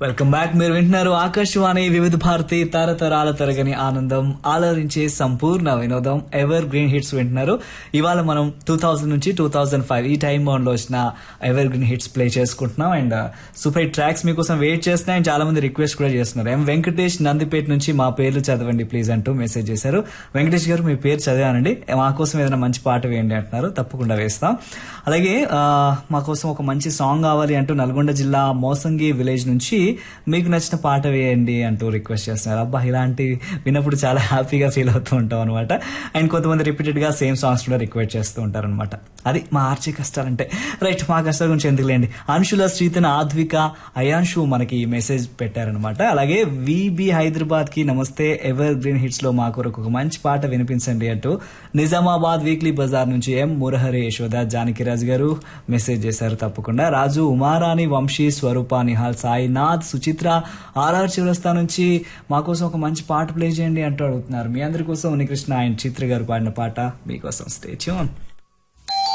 welcome back మీరు వింటున్నారు ఆకాశవాణి వివిధ భారతి తరతరాల తరగని ఆనందం ఆలరించే సంపూర్ణ వినోదం ఎవర్ గ్రీన్ హిట్స్ వింటున్నారు ఇవాళ మనం టూ థౌజండ్ నుంచి టూ థౌజండ్ ఫైవ్ ఈ టైం బౌండ్ లో వచ్చిన ఎవర్ గ్రీన్ హిట్స్ ప్లే చేసుకుంటున్నాం అండ్ సూపర్ ట్రాక్స్ మీకోసం వెయిట్ చేస్తున్నాయి అండ్ చాలా మంది రిక్వెస్ట్ కూడా చేస్తున్నారు ఎం వెంకటేష్ నందిపేట నుంచి మా పేర్లు చదవండి ప్లీజ్ అంటూ మెసేజ్ చేశారు వెంకటేష్ గారు మీ పేరు చదివానండి మా కోసం ఏదైనా మంచి పాట వేయండి అంటున్నారు తప్పకుండా వేస్తాం అలాగే ఆ, మా కోసం ఒక మంచి సాంగ్ కావాలి అంటూ నల్గొండ జిల్లా మోసంగి విలేజ్ నుంచి మీకు నచ్చిన పాట వేయండి అంటూ రిక్వెస్ట్ చేస్తున్నారు అబ్బా ఇలాంటి విన్నప్పుడు చాలా హ్యాపీగా ఫీల్ అవుతూ ఉంటాం అనమాట అండ్ కొంతమంది రిపీటెడ్ గా సేమ్ సాంగ్స్ కూడా రిక్వెస్ట్ చేస్తూ ఉంటారు అనమాట అది మా ఆర్చే కష్టాలంటే రైట్ మా కష్టాల గురించి ఎందుకులేండి అంశుల శ్రీతన్ ఆద్విక అయాన్షు మనకి ఈ మెసేజ్ పెట్టారనమాట అలాగే విబి హైదరాబాద్ కి నమస్తే ఎవర్ గ్రీన్ హిట్స్ లో మా కొరకు ఒక మంచి పాట వినిపించండి అంటూ నిజామాబాద్ వీక్లీ బజార్ నుంచి ఎం మురహరి యశోద జానకిరాజు గారు మెసేజ్ చేశారు తప్పకుండా రాజు ఉమారాణి వంశీ స్వరూప నిహాల్ సాయినాథ్ సుచిత్ర ఆర్ఆర్ చివరస్తా నుంచి మా కోసం ఒక మంచి పాట ప్లే చేయండి అంటూ అడుగుతున్నారు మీ అందరి కోసం ఉనికృష్ణ ఆయన చిత్ర గారు పాడిన పాట మీకోసం స్టే ట్యూన్